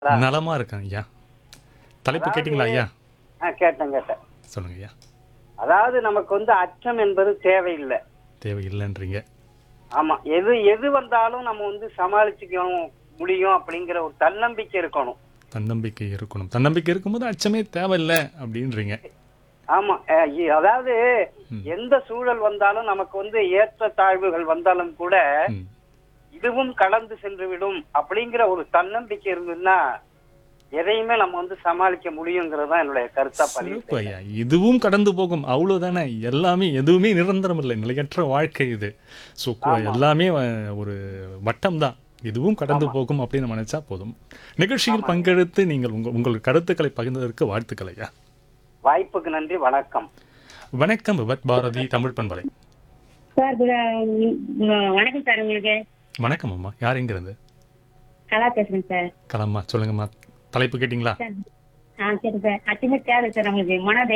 நலமா இருக்கேன் ஐயா தலைப்பு கேட்டிங்களா ஐயா ஆ கேட்டேன் கேட்டேன் சொல்லுங்க ஐயா அதாவது நமக்கு வந்து அச்சம் என்பது தேவையில்லை தேவையில்லைன்றீங்க ஆமா எது எது வந்தாலும் நம்ம வந்து சமாளிச்சுக்க முடியும் அப்படிங்கிற ஒரு தன்னம்பிக்கை இருக்கணும் தன்னம்பிக்கை இருக்கணும் தன்னம்பிக்கை இருக்கும்போது அச்சமே தேவையில்லை அப்படின்றீங்க ஆமா அஹ் இ- அதாவது எந்த சூழல் வந்தாலும் நமக்கு வந்து ஏற்ற தாழ்வுகள் வந்தாலும் கூட ம். இதுவும் கடந்து சென்று விடும் அப்படிங்கிற ஒரு தன்னம்பிக்கை இருந்ததுன்னா எதையுமே நம்ம வந்து சமாளிக்க முடியுங்கிறது தான் என்னுடைய கருத்தா பதிவு சிறப்பு ஐயா இதுவும் கடந்து போகும் அவ்வளவுதானே எல்லாமே எதுவுமே நிரந்தரம் இல்லை நிலையற்ற வாழ்க்கை இது ஸோ எல்லாமே அஹ், ஒரு வட்டம் தான் இதுவும் கடந்து போகும் அப்படின்னு நினைச்சா போதும் நிகழ்ச்சியில் பங்கெடுத்து நீங்கள் உங்கள் உங்கள் கருத்துக்களை பகிர்ந்ததற்கு வாழ்த்துக்கள் ஐயா வாய்ப்புக்கு நன்றி வணக்கம் வணக்கம் விபத் பாரதி தமிழ் பண்பலை சார் குட் வணக்கம் சார் உங்களுக்கு வணக்கம் அம்மா யார் எங்கிருந்து கலா பேசுறேன் சார் கலம்மா சொல்லுங்கம்மா தலைப்பு கேட்டிங்களா சார் ஆ சரி சார் அச்சுமே தேவை சார் நம்மளுக்கு மன